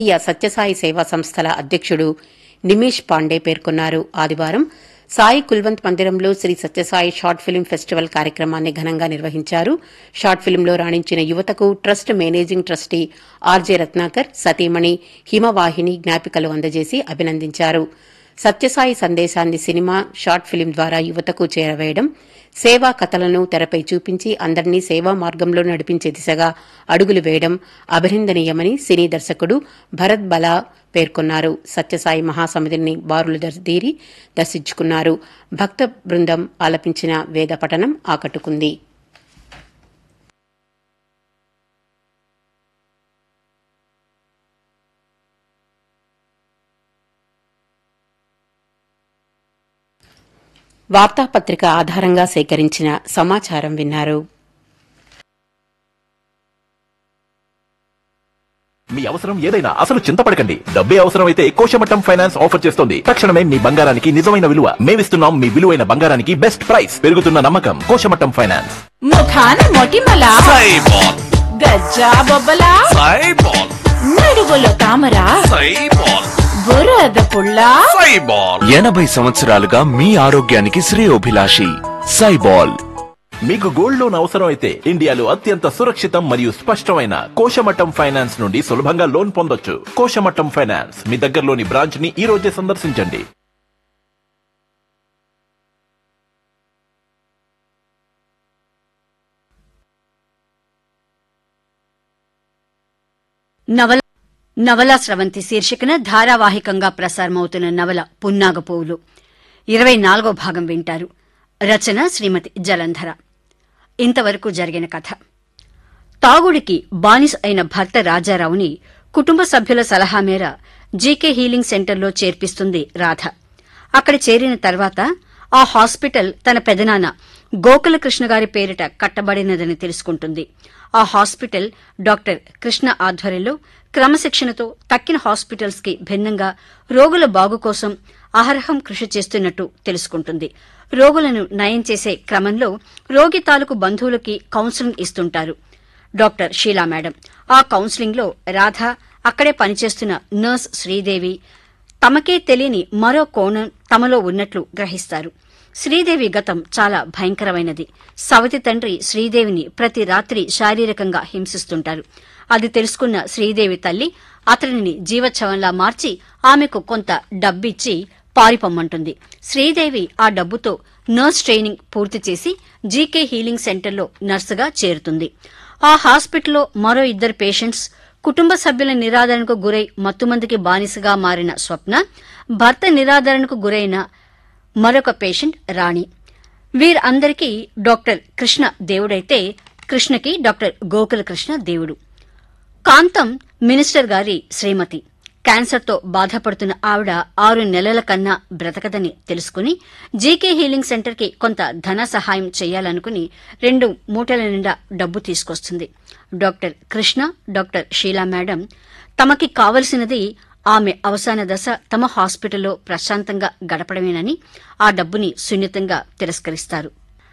భారతీయ సత్యసాయి సేవా సంస్థల అధ్యక్షుడు నిమేష్ పాండే పేర్కొన్నారు ఆదివారం సాయి కుల్వంత్ మందిరంలో Shri Sathyasai short film festival కార్యక్రమాన్ని ఘనంగా నిర్వహించారు షార్ట్ ఫిల్మ్లో రాణించిన యువతకు trust managing trustee RJ Ratnakar సతీమణి హిమవాహిని జ్ఞాపికలు అందజేసి అభినందించారు సత్యసాయి సందేశాన్ని సినిమా షార్ట్ ఫిల్మ్ ద్వారా యువతకు చేరవేయడం సేవా కథలను తెరపై చూపించి అందరినీ సేవా మార్గంలో నడిపించే దిశగా అడుగులు వేయడం అభినందనీయమని సినీ దర్శకుడు భరత్ బలా పేర్కొన్నారు సత్యసాయి మహాసమితిని బారులు తీరి దర్శించుకున్నారు భక్త బృందం ఆలపించిన వేద పఠనం ఆకట్టుకుంది వార్తాపత్రిక ఆధారంగా సేకరించిన సమాచారం విన్నారు మీ అవసరం ఏదైనా అసలు చింతపడకండి డబ్బే అవసరమైతే కోశమట్టం ఫైనాన్స్ ఆఫర్ చేస్తోంది తక్షణమే మీ బంగారానికి నిజమైన విలువ మేమిస్తున్నాం మీ విలువైన బంగారానికి బెస్ట్ ప్రైస్ పెరుగుతున్న నమ్మకం కోశమట్టం ఫైనాన్స్ ముఖాన మొటిమల సైబాల్ గజ్జా బొబ్బల సైబాల్ నడువులో తామర సైబాల్ బురద పుల్ల సైబాల్ ఎనభై సంవత్సరాలుగా మీ ఆరోగ్యానికి శ్రేయోభిలాషి సైబాల్ మీకు గోల్డ్ లోన్ అవసరం అయితే ఇండియాలో అత్యంత సురక్షితం మరియు స్పష్టమైన కోశమట్టం ఫైనాన్స్ నుండి సులభంగా లోన్ పొందొచ్చు కోశమట్టం ఫైనాన్స్ మీ దగ్గరలోని బ్రాంచ్ ని ఈ రోజే సందర్శించండి నవల నవలా స్రవంతి శీర్షికన ధారావాహికంగా ప్రసారమవుతున్న నవల పున్నాగ పువ్వులు ఇరవై నాలుగో భాగం వింటారు రచన శ్రీమతి జలంధర ఇంతవరకు జరిగిన కథ తాగుడికి బానిస అయిన భర్త రాజారావుని కుటుంబ సభ్యుల సలహా మేర జీకే హీలింగ్ సెంటర్లో చేర్పిస్తుంది రాధ అక్కడ చేరిన తర్వాత ఆ హాస్పిటల్ తన పెదనాన్న గోకులకృష్ణ గారి పేరిట కట్టబడినదని తెలుసుకుంటుంది ఆ హాస్పిటల్ డాక్టర్ కృష్ణ ఆధ్వర్యంలో క్రమశిక్షణతో తక్కిన హాస్పిటల్స్ కి భిన్నంగా రోగుల బాగు కోసం అహర్హం కృషి చేస్తున్నట్టు తెలుసుకుంటుంది రోగులను నయం చేసే క్రమంలో రోగి తాలూకు బంధువులకి కౌన్సిలింగ్ ఇస్తుంటారు డాక్టర్ షీలా మేడం ఆ కౌన్సిలింగ్ లో రాధ అక్కడే పనిచేస్తున్న నర్స్ శ్రీదేవి తమకే తెలియని మరో కోణం తమలో ఉన్నట్లు గ్రహిస్తారు శ్రీదేవి గతం చాలా భయంకరమైనది సవతి తండ్రి శ్రీదేవిని ప్రతి రాత్రి శారీరకంగా హింసిస్తుంటారు అది తెలుసుకున్న శ్రీదేవి తల్లి అతనిని జీవచ్ఛవంలా మార్చి ఆమెకు కొంత డబ్బిచ్చి పారిపోమ్మంటుంది శ్రీదేవి ఆ డబ్బుతో నర్స్ ట్రైనింగ్ పూర్తి చేసి జీకే హీలింగ్ సెంటర్లో నర్సుగా చేరుతుంది ఆ హాస్పిటల్లో మరో ఇద్దరు పేషెంట్స్ కుటుంబ సభ్యుల నిరాదరణకు గురై మత్తుమందికి బానిసగా మారిన స్వప్న భర్త నిరాదరణకు గురైన మరొక పేషెంట్ రాణి వీరందరికీ డాక్టర్ కృష్ణ దేవుడైతే కృష్ణకి డాక్టర్ గోకుల కృష్ణ దేవుడు కాంతం మినిస్టర్ గారి శ్రీమతి క్యాన్సర్తో బాధపడుతున్న ఆవిడ ఆరు నెలల కన్నా బ్రతకదని తెలుసుకుని జీకే హీలింగ్ సెంటర్కి కొంత ధన సహాయం చేయాలనుకుని రెండు మూటల నిండా డబ్బు తీసుకొస్తుంది doctor Krishna doctor Sheela madam తమకి కావలసినది ఆమె అవసాన దశ తమ హాస్పిటల్లో ప్రశాంతంగా గడపడమేనని ఆ డబ్బుని సున్నితంగా తిరస్కరిస్తారు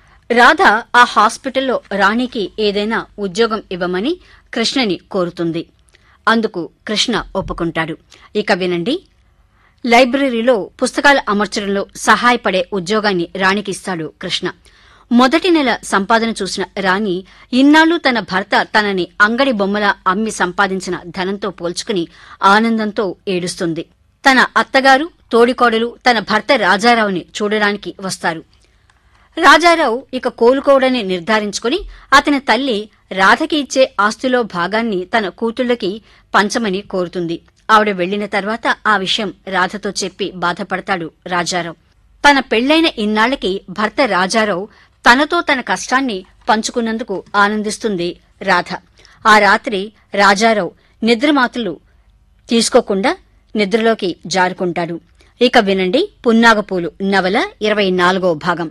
రాధ ఆ హాస్పిటల్లో రాణికి ఏదైనా ఉద్యోగం ఇవ్వమని కృష్ణని కోరుతుంది అందుకు కృష్ణ ఒప్పుకుంటాడు ఇక వినండి లైబ్రరీలో పుస్తకాలు అమర్చడంలో సహాయపడే ఉద్యోగాన్ని రాణికి ఇస్తాడు కృష్ణ మొదటి నెల సంపాదన చూసిన రాణి ఇన్నాళ్లు తన భర్త తనని అంగడి బొమ్మలా అమ్మి సంపాదించిన ధనంతో పోల్చుకుని ఆనందంతో ఏడుస్తుంది తన అత్తగారు తోడికోడలు తన భర్త రాజారావుని చూడడానికి వస్తారు రాజారావు ఇక కోలుకోవడని నిర్ధారించుకుని అతని తల్లి రాధకి ఇచ్చే ఆస్తిలో భాగాన్ని తన కూతుళ్ళకి పంచమని కోరుతుంది ఆవిడ వెళ్లిన తర్వాత ఆ విషయం రాధతో చెప్పి బాధపడతాడు రాజారావు తన పెళ్లైన ఇన్నాళ్లకి భర్త రాజారావు తనతో తన కష్టాన్ని పంచుకున్నందుకు ఆనందిస్తుంది రాధ ఆ రాత్రి రాజారావు నిద్రమాతులు తీసుకోకుండా నిద్రలోకి జారుకుంటాడు ఇక వినండి పున్నాగపూలు నవల ఇరవై నాలుగో భాగం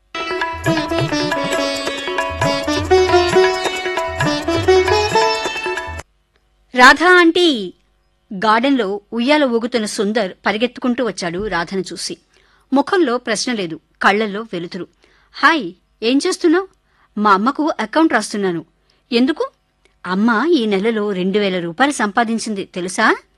రాధా ఆంటీ గార్డెన్లో ఉయ్యాల ఊగుతున్న సుందర్ పరిగెత్తుకుంటూ వచ్చాడు రాధను చూసి ముఖంలో ప్రశ్న లేదు కళ్లల్లో వెలుతురు హాయ్ ఏం చేస్తున్నావు మా అమ్మకు అకౌంట్ రాస్తున్నాను ఎందుకు అమ్మ ఈ నెలలో రెండు వేల రూపాయలు సంపాదించింది తెలుసా